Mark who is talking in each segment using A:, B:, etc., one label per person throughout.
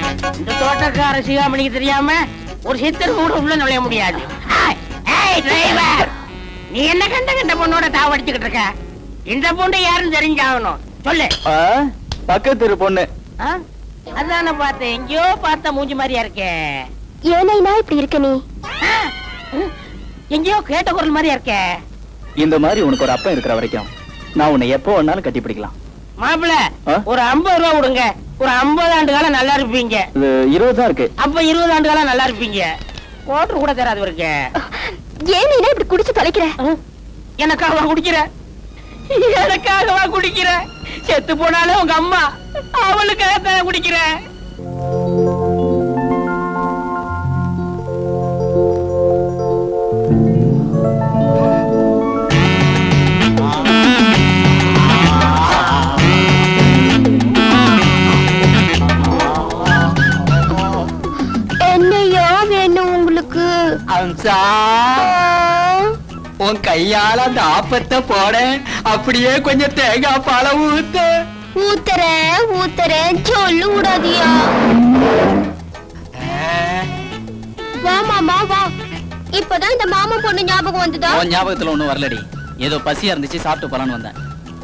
A: இந்த தோட்டக்கார சிகாமணிக்கு தெரியாம ஒரு சித்தர் கூட உள்ள நுழைய முடியாது ஏய், ஏய் டிரைவர் நீ என்ன கண்ட கண்ட பொண்ணோட தாவடிச்சுக்கிட்டு இருக்க இந்த பொண்ணு யாருன்னு தெரிஞ்சாகணும் சொல்லு
B: பக்கத்து தெரு பொண்ணு
A: ஆ? அதானே பார்த்தேன் எங்கேயோ பார்த்த மூஞ்சி மாதிரியா இருக்கே
C: ஏனைனா இப்படி இருக்க நீ
A: ஆ? ம், எங்கேயோ கேட்ட குரல் மாதிரியா இருக்கே
B: இந்த மாதிரி உனக்கு ஒரு அப்பன் இருக்கிற வரைக்கும் நான் உன்னை எப்போ வேணாலும் கட்டி பிடிக்கலாம்
A: மாப்பிள
B: ஆ?
A: ஒரு ஐம்பது ரூபா கொடுங்க ஒரு ஐம்பது ஆண்டு காலம் நல்லா இருப்பீங்க
B: இது இருபது தான் இருக்கு
A: அப்ப இருபது ஆண்டு காலம் நல்லா இருப்பீங்க கோட்டர் கூட தராது இவருக்கு
C: ஏனைனா இப்படி குடிச்சு தொலைக்கிற
A: ம், எனக்காகவா குடிக்கிற எனக்காகவா குடிக்கிற செத்து போனாலும் உங்க அம்மா அவளுக்காக தான் குடிக்கிற
C: என்னையா வேணும் உங்களுக்கு
B: அம்சா உன் கையால அந்த ஆப்பத்தை போட அப்படியே கொஞ்சம் தேங்காய் பால ஊத்து
C: ஊத்துறேன் ஊத்துறேன் சொல்லு விடாதியா வா மாமா வா இப்பதான் இந்த மாமா பொண்ணு ஞாபகம் வந்ததா
B: உன் ஞாபகத்துல ஒண்ணும் வரலடி ஏதோ பசியா இருந்துச்சு சாப்பிட்டு போலான்னு வந்தேன்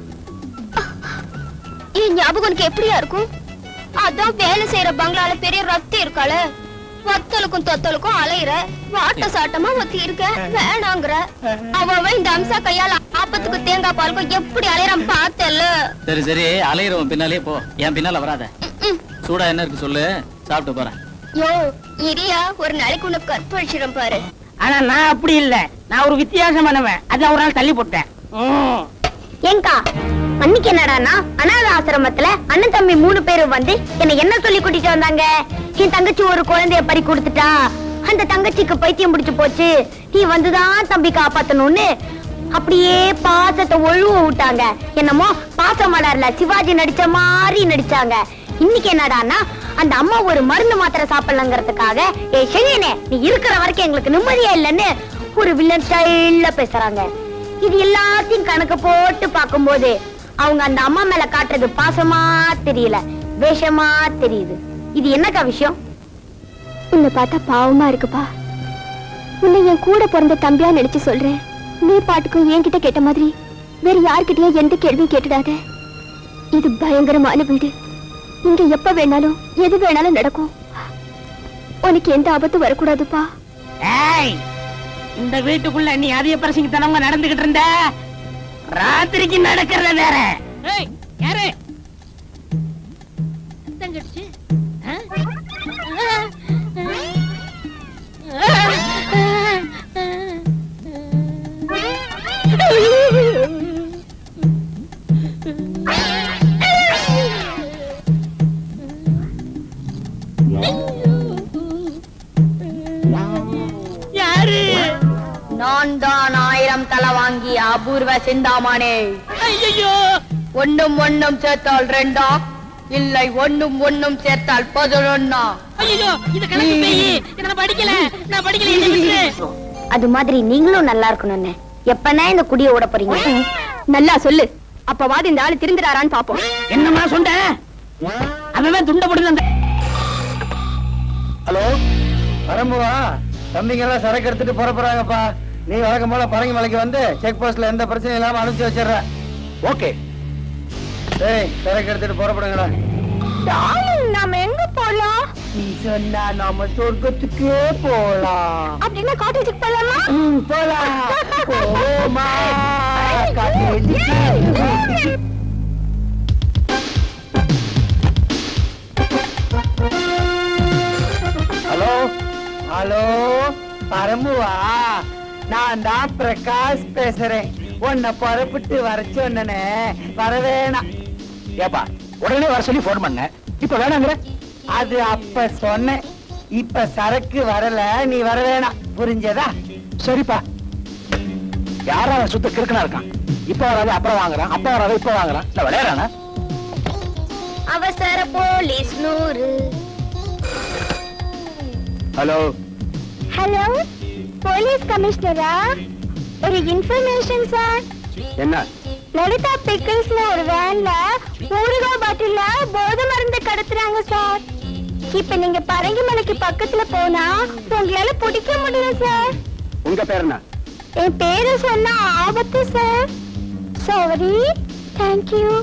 C: என் ஞாபகம் உனக்கு எப்படியா இருக்கும் அதான் வேலை செய்யற பங்களால பெரிய ரத்தி இருக்காள வத்தலுக்கும் தொத்தலுக்கும் அலையிற வாட்ட சாட்டமா ஒத்தி இருக்க வேணாங்கிற அவ அவ இந்த அம்சா கையால ஆப்பத்துக்கு தேங்காய் பாலுக்கும் எப்படி அலையறான் பார்த்தல
B: சரி சரி அலையிறவன் பின்னாலே போ என் பின்னால வராத
C: ம்.
B: சூடா என்ன இருக்கு சொல்லு சாப்பிட்டு போறேன்
C: யோ இரியா ஒரு நாளைக்கு உனக்கு கற்பழிச்சிடும் பாரு
A: ஆனா நான் அப்படி இல்ல நான் ஒரு வித்தியாசமானவன் அதான் ஒரு நாள் தள்ளி போட்டேன் ம்.
C: ஏங்கா அன்னைக்கு என்னடானா அனாத ஆசிரமத்துல அண்ணன் தம்பி மூணு பேரும் வந்து என்ன என்ன சொல்லி கூட்டிட்டு வந்தாங்க என் தங்கச்சி ஒரு குழந்தைய பறி கொடுத்துட்டா அந்த தங்கச்சிக்கு பைத்தியம் பிடிச்சு போச்சு நீ வந்துதான் தம்பி காப்பாத்தணும்னு அப்படியே பாசத்தை ஒழுவ விட்டாங்க என்னமோ பாசமலர்ல சிவாஜி நடிச்ச மாதிரி நடிச்சாங்க இன்னைக்கு என்னடான்னா அந்த அம்மா ஒரு மருந்து மாத்திரை சாப்பிடலங்கிறதுக்காக ஏ செழியனே நீ இருக்கிற வரைக்கும் எங்களுக்கு நிம்மதியே இல்லைன்னு ஒரு வில்லன் ஸ்டைல்ல பேசுறாங்க இது எல்லாத்தையும் கணக்கு போட்டு பார்க்கும்போது அவங்க அந்த அம்மா மேல காட்டுறது பாசமா தெரியல வேஷமா தெரியுது இது என்னக்கா விஷயம் உன்னை பார்த்தா பாவமா இருக்குப்பா உன்னை என் கூட பிறந்த தம்பியா நினைச்சு சொல்றேன் நீ பாட்டுக்கும் என்கிட்ட கேட்ட மாதிரி வேற யார்கிட்டயும் எந்த கேள்வியும் கேட்டுடாத இது பயங்கரமான வீடு இங்க எப்ப வேணாலும் எது வேணாலும் நடக்கும் உனக்கு எந்த ஆபத்தும் வரக்கூடாதுப்பா
A: ஏய் இந்த வீட்டுக்குள்ள நீ அதிக பிரசங்கித்தனமா நடந்துகிட்டு இருந்த ராத்திரிக்கு நடக்கிறத வேற ஏய் யாரு சத்தம் கேட்டுச்சு. ஆ? யாரு
C: நான் தான் ஆயிரம் தலை வாங்கி அபூர்வ சிந்தாமணி
A: ஐயோ
C: ஒண்ணும் ஒண்ணும் சேர்த்தால் ரெண்டா இல்லை ஒண்ணும் ஒண்ணும் சேர்த்தால் பதினொன்னா
A: ஐயோ இது கணக்கு பேய் இத நான் படிக்கல நான் படிக்கல என்னை விட்டுரு.
C: அது மாதிரி நீங்களும் நல்லா இருக்கணும்னு எப்பனா இந்த குடிய ஓட போறீங்க நல்லா சொல்லு அப்பவாது இந்த ஆளு திருந்துறாரான்னு பாப்போம்
A: என்னம்மா சொன்ன அவன் துண்ட போட்டு அந்த
D: ஹலோ வரம்புவா தம்பிங்க எல்லாம் சரக்கு எடுத்துட்டு புறப்படுறாங்கப்பா நீ வழக்கம் போல பரங்கி மலைக்கு வந்து செக் போஸ்ட்ல எந்த பிரச்சனையும் இல்லாம அனுப்பிச்சு வச்சிடுற ஓகே சரி சரக்கு எடுத்துட்டு புறப்படுங்கடா
C: நாம எங்க போலாம்
D: நீ சொன்னா நாம சொர்க்கத்துக்கே போலாம்
C: அப்படின்னா காட்டேஜுக்கு போலாமா
D: ம், போலாம் போமா காட்டேஜுக்கு. ஹலோ ஹலோ பரம்புவா நான் தான் பிரகாஷ் பேசுறேன் உன்னை புறப்பட்டு வர சொன்னனே வரவேணாம்
B: ஏப்பா உடனே வர சொல்லி போன் பண்ண இப்ப வேணாங்கிற
D: அது அப்ப சொன்னேன் இப்ப சரக்கு வரல நீ வர வேணாம் புரிஞ்சதா
B: சரிப்பா யாரா அவன் சுத்த கிறுக்கனா இருக்கான் இப்ப வராது அப்புறம் வாங்குறான் அப்ப வராது இப்ப வாங்குறான் இல்ல விளையாடுறானா
C: அவசர போலீஸ் நூறு
B: ஹலோ
C: ஹலோ போலீஸ் கமிஷனரா ஒரு இன்ஃபர்மேஷன் சார்
B: என்ன
C: லலிதா பிக்கிள்ஸ்ல ஒரு வேன்ல ஊறுகாய் பாட்டில்ல போதை மருந்து கடத்துறாங்க சார் இப்ப நீங்க பரங்கி மலைக்கு பக்கத்துல போனா உங்களால பிடிக்க முடியல சார்
B: உங்க பேர் என்ன
C: என் பேரு சொன்னா ஆபத்து சார் சாரி தேங்க்யூ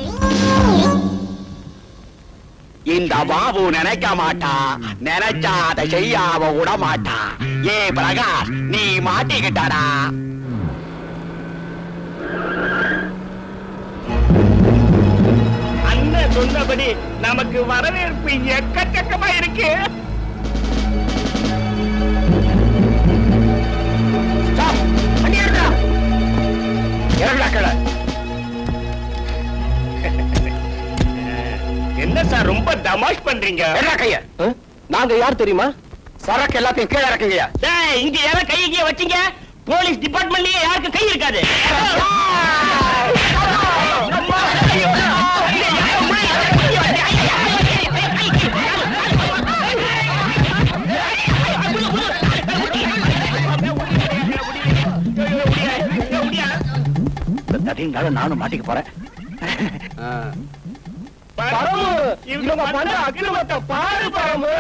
E: இந்த பாபு நினைக்க மாட்டா நினைச்சா அதை செய்யாம விட மாட்டா ஏ பிரகாஷ் நீ மாட்டிக்கிட்டடா
B: அண்ணன் சொன்னபடி நமக்கு வரவேற்பு எக்கச்சக்கமா இருக்கு
E: Stop! வண்டி எடுடா. இறங்குடா கீழே.
B: என்ன சார் ரொம்ப தமாஷ் பண்றீங்க
E: எடுடா கைய நாங்க யார் தெரியுமா சரக்கு எல்லாத்தையும் கீழே இறக்குங்கய்யா
A: டேய், இங்க யாரும் கை கீழ வச்சீங்க போலீஸ் டிபார்ட்மெண்ட்லயே யாருக்கு கை இருக்காது
E: இந்த தடிங்கால நானும் மாட்டிக்க போறேன்
B: பரமு இவங்க பண்ற அக்கிரமத்தை பாரு பரமு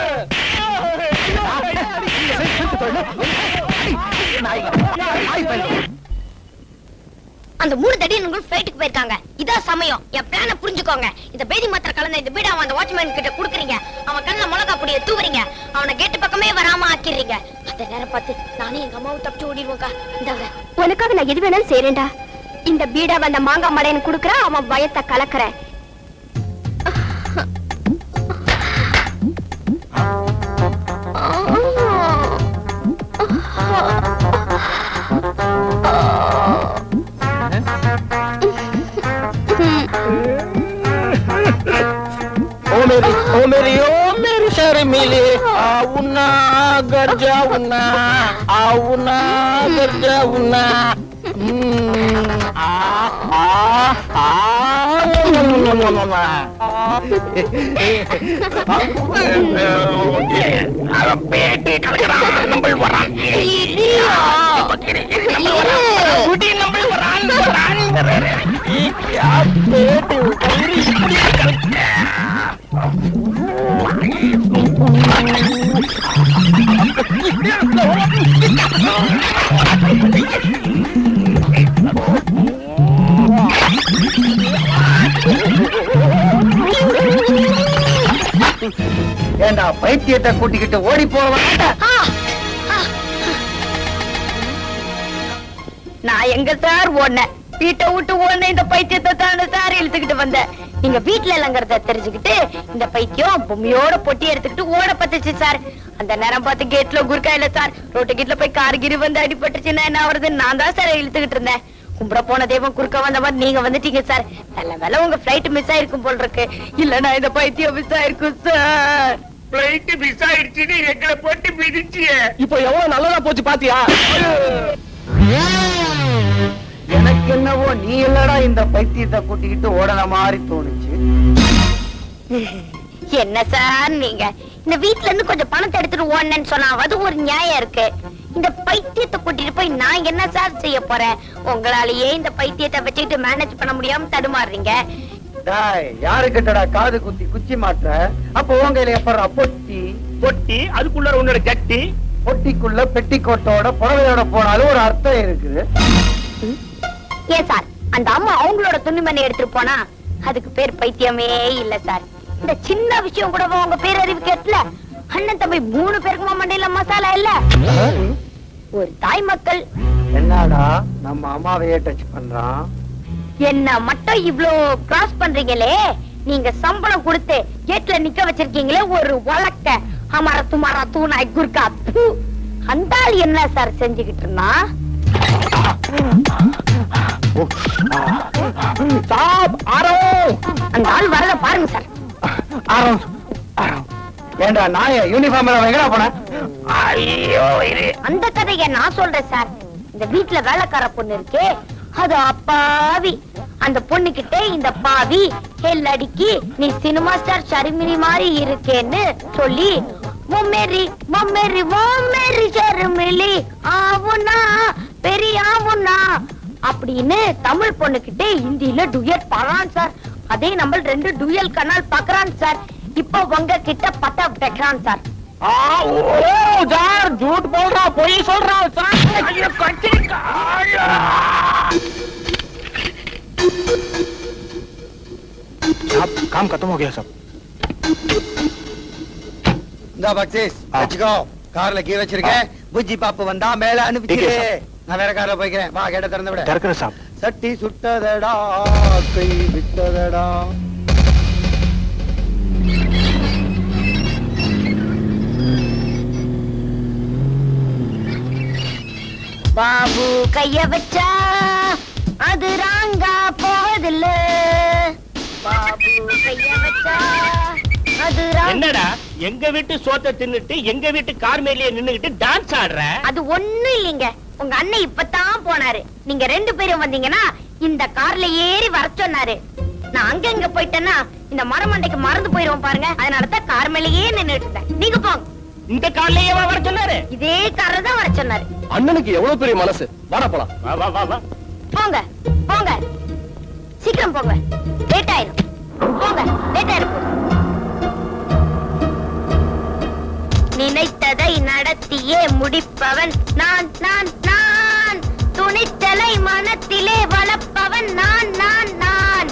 C: அந்த மூணு தடியன்கள் ஃபிளைட்டுக்கு போயிருக்காங்க இதான் சமயம் என் பிளான புரிஞ்சுக்கோங்க இந்த பேதி மாத்திர கலந்த இந்த பீடா அந்த வாட்ச்மேன் கிட்ட குடுக்குறீங்க அவன் கண்ணுல மிளகா பொடிய தூவுறீங்க அவனை கேட்டு பக்கமே வராம ஆக்கிடுறீங்க அந்த நேரம் பார்த்து நானே எங்க அம்மாவும் தப்பிச்சு ஓடிடுவோக்கா இந்தாங்க உனக்காக நான் எது வேணாலும் செய்யறேன்டா இந்த பீடா வந்த மாங்காய் மடையன் குடுக்குறான் அவன் பயத்தை கலக்குறேன்
B: ओ मेरी ओ मेरी ओ मेरी शर्मिले आउना घर जाऊना आउना घर जाऊना आ आ आ
E: அவன் பேட்டிட்டு இருக்கிறான் நம்ம வரான் குடி நம்ம வரான் வரான்
B: क्या पेट पूरी ஏண்டா பைத்தியத்தை கூட்டிக்கிட்டு ஓடி போவா
C: நான் எங்க சார் ஓடினேன் வீட்டை விட்டு ஓடின இந்த பைத்தியத்தை தானே சார் இழுத்துக்கிட்டு வந்தேன் நீங்க வீட்டுல இல்லங்கிறத தெரிஞ்சுக்கிட்டு இந்த பைத்தியம் பொம்மையோட பொட்டி எடுத்துக்கிட்டு ஓட பத்துச்சு சார் அந்த நேரம் பார்த்து கேட்ல குறுக்கா இல்ல சார் ரோட்டு கேட்ல போய் கார் கிரி வந்து அடிபட்டுச்சுன்னா என்ன ஆகுறது நான் தான் சார் இழுத்துக்கிட்டு இருந்தேன் கும்பிட போன தெய்வம் குறுக்க வந்த மாதிரி நீங்க வந்துட்டீங்க சார் நல்ல வேலை உங்க பிளைட் மிஸ் ஆயிருக்கும் போல் இருக்கு இல்லன்னா இந்த பைத்தியம் மிஸ் ஆயிருக்கும் சார்
B: பிளைட் மிஸ் ஆயிடுச்சுன்னு எங்களை போட்டு மிதிச்சியே
E: இப்போ எவ்வளவு நல்லதா போச்சு பாத்தியா
D: எனக்கு என்னவோ நீ இல்லடா இந்த பைத்தியத்தை கூட்டிக்கிட்டு ஓடன மாதிரி தோணுச்சு
C: என்ன சார் நீங்க இந்த வீட்ல இருந்து கொஞ்சம் பணத்தை எடுத்துட்டு ஓடனேன்னு சொன்னாவது ஒரு நியாயம் இருக்கு இந்த பைத்தியத்தை கூட்டிட்டு போய் நான் என்ன சார் செய்ய போறேன் உங்களாலேயே இந்த பைத்தியத்தை வச்சுக்கிட்டு மேனேஜ் பண்ண முடியாம தடுமாறுறீங்க
D: டாய் யாரு கிட்டடா காது குத்தி குச்சி மாற்ற அப்ப உன் கையில எப்பறா பொட்டி
B: பொட்டி அதுக்குள்ள உன்னோட ஜட்டி
D: பொட்டிக்குள்ள பெட்டிக்கோட்டோட புடவையோட போனாலும் ஒரு அர்த்தம் இருக்குது
C: ஏன் சார் அந்த அம்மா அவங்களோட துணிமணி எடுத்துட்டு போனா அதுக்கு பேர் பைத்தியமே இல்ல சார் இந்த சின்ன விஷயம் கூட உங்க பேரறிவு கேட்கல அண்ணன் தம்பி மூணு பேருக்குமா மண்டையில மசாலா இல்ல ஒரு தாய் மக்கள்
D: என்னடா நம்ம அம்மாவையே டச் பண்றான்
C: என்ன மட்டும் இவ்ளோ கிராஸ் பண்றீங்களே நீங்க சம்பளம் கொடுத்து கேட்ல நிக்க வச்சிருக்கீங்களே ஒரு வழக்க அமர துமாரா தூணாய் குர்கா தூ. அந்த ஆள் என்ன சார் செஞ்சுக்கிட்டு இருந்தா
D: சாப் ஆரோ
C: அந்த ஆள் வரத பாருங்க சார்
D: ஆரோ ஆரோ ஏண்டா நாய யூனிஃபார்ம்ல எங்கடா போன
E: ஐயோ இது
C: அந்த கதைய நான் சொல்றேன் சார் இந்த வீட்ல வேலைக்கார பொண்ணு இருக்கே அது அப்பாவி அந்த பொண்ணு கிட்ட இந்த பாவி ஹெல்லடிக்கு நீ சினிமா ஸ்டார் ஷர்மினி மாதிரி இருக்கேன்னு சொல்லி மொம்மேரி மொம்மேரி மொம்மேரி ஷர்மிலி ஆவுனா பெரிய ஆவுனா அப்படின்னு தமிழ் பொண்ணு கிட்ட ஹிந்தியில டுயட் பாடுறான் சார் அதே நம்ம ரெண்டு டுயல் கனால் பாக்குறான் சார் இப்போ உங்க கிட்ட பத்த வைக்கிறான் சார்
B: ஆ, ஓ சார் झूठ बोल रहा பொய் சொல்றா சார் ஐயோ கத்திரிக்கா साहब काम खत्म हो गया सब
D: இந்த பக்சீஸ்
B: ஆ.
D: வச்சுக்கோ கார்ல கீ வச்சிருக்கேன் புஜ்ஜி பாப்பு வந்தா மேல அனுப்பிச்சிரு
B: ठीक है,
D: நான் வேற கார்ல போய்க்கிறேன் வா கேட்ட திறந்து விட
B: डरकर साहब
D: சட்டி சுட்டதடா கை விட்டதடா
C: பாபு கைய வச்சா அது ராங்கா போவதில்ல பாபு கைய வச்சா அது ராங்கா
A: என்னடா எங்க வீட்டு சோத்தை தின்னுட்டு எங்க வீட்டு கார் மேலேயே நின்னுகிட்டு டான்ஸ் ஆடுற
C: அது ஒண்ணும் இல்லைங்க உங்க அண்ணன் இப்பதான் போனாரு நீங்க ரெண்டு பேரும் வந்தீங்கன்னா இந்த கார்ல ஏறி வர சொன்னாரு நான் அங்க இங்க போயிட்டேன்னா இந்த மரமண்டைக்கு மறந்து போயிருவோம் பாருங்க அதனால தான் கார் மேலேயே நின்னுட்டு இருந்தேன் நீங்க போங்க
A: இந்த கார்லயே வர சொன்னாரு
C: இதே கார்ல தான் வர சொன்னாரு
B: அண்ணனுக்கு எவ்வளவு பெரிய மனசு வாடா போலாம்
A: வா வா வா வா
C: போங்க போங்க சீக்கிரம் போங்க லேட் ஆயிரும் போங்க லேட் ஆயிரும் நினைத்ததை நடத்தியே முடிப்பவன் நான் நான் நான் துணிச்சலை மனத்திலே வளர்ப்பவன் நான் நான் நான்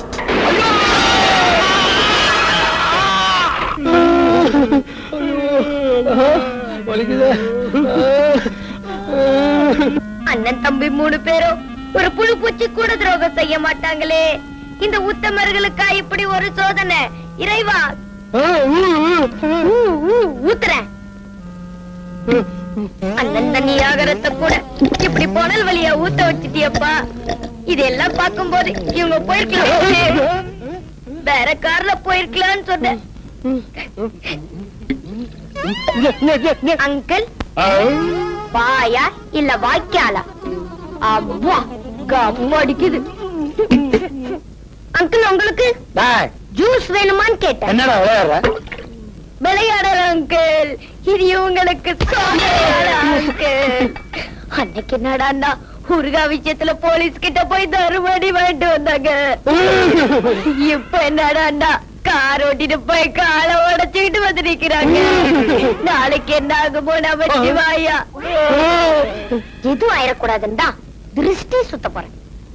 C: அண்ணன் தம்பி மூணு பேரும் ஒரு புழு பூச்சி கூட துரோகம் செய்ய மாட்டாங்களே இந்த உத்தமர்களுக்கா இப்படி ஒரு சோதனை இறைவா ஊ, ஊ, ஊத்துறேன் அண்ணன் தண்ணி ஆகரத்தை கூட இப்படி புனல் வழியா ஊத்த வச்சிட்டியப்பா இதெல்லாம் பார்க்கும்போது இவங்க போயிருக்கலாம் வேற கார்ல போயிருக்கலாம்னு சொன்னேன் அங்கிள் வாயா இல்ல வாய்க்காலா அவ்வா கம்ம அடிக்குது அங்கிள் உங்களுக்கு
D: டேய்,
C: ஜூஸ் வேணுமான்னு கேட்டேன்
D: என்னடா விளையாடுற
C: விளையாடல அங்கிள் இது உங்களுக்கு சோதனையான அங்கிள் அன்னைக்கு என்னடான்னா ஊர்கா விஷயத்துல போலீஸ் கிட்ட போய் தருமடி வாங்கிட்டு வந்தாங்க இப்ப என்னடான்னா கார் ஓட்டிட்டு போய் காலை உடைச்சுக்கிட்டு வந்து நிக்கிறாங்க நாளைக்கு என்ன ஆகுமோ நம்ம சிவாயா எதுவும் ஆயிடக்கூடாதுன்னு தான் திருஷ்டி சுத்த போறேன்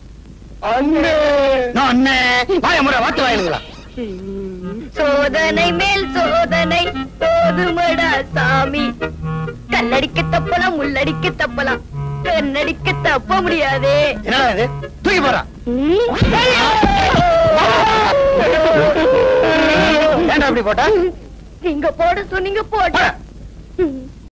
D: நான் அண்ணே வாய முறை வாத்து வாயிலுங்களா
C: சோதனை மேல் சோதனை போதுமடா சாமி கல்லடிக்க தப்பலாம் முள்ளடிக்க தப்பலாம் கண்ணடிக்க தப்ப முடியாதே
D: என்னடா இது தூக்கி போறான் ஏன்டா அப்படி போட்ட
C: நீங்க போட சொன்னீங்க போட்ட